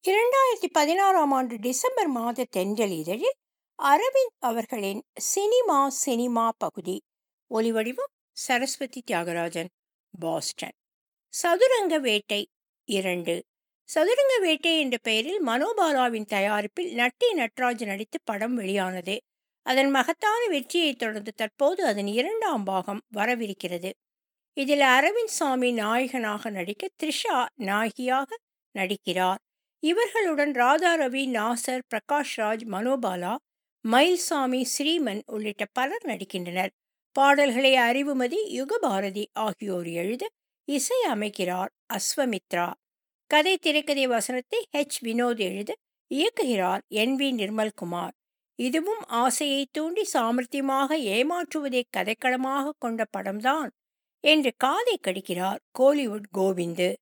இரண்டாயிரத்தி பதினாறாம் ஆண்டு டிசம்பர் மாத தென்றல் இதழில் அரவிந்த் அவர்களின் சினிமா சினிமா பகுதி ஒலிவடிவம் சரஸ்வதி தியாகராஜன் பாஸ்டன் சதுரங்க வேட்டை இரண்டு சதுரங்க வேட்டை என்ற பெயரில் மனோபாலாவின் தயாரிப்பில் நட்டி நட்ராஜ் நடித்து படம் வெளியானது அதன் மகத்தான வெற்றியைத் தொடர்ந்து தற்போது அதன் இரண்டாம் பாகம் வரவிருக்கிறது இதில் அரவிந்த் சாமி நாயகனாக நடிக்க த்ரிஷா நாயகியாக நடிக்கிறார் இவர்களுடன் ராதா ரவி நாசர் பிரகாஷ் ராஜ் மனோபாலா மயில்சாமி ஸ்ரீமன் உள்ளிட்ட பலர் நடிக்கின்றனர் பாடல்களை அறிவுமதி யுகபாரதி ஆகியோர் எழுத இசை அமைக்கிறார் அஸ்வமித்ரா கதை திரைக்கதை வசனத்தை ஹெச் வினோத் எழுத இயக்குகிறார் என் வி நிர்மல்குமார் இதுவும் ஆசையை தூண்டி சாமர்த்தியமாக ஏமாற்றுவதை கதைக்களமாக கொண்ட படம்தான் என்று காதை கடிக்கிறார் கோலிவுட் கோவிந்து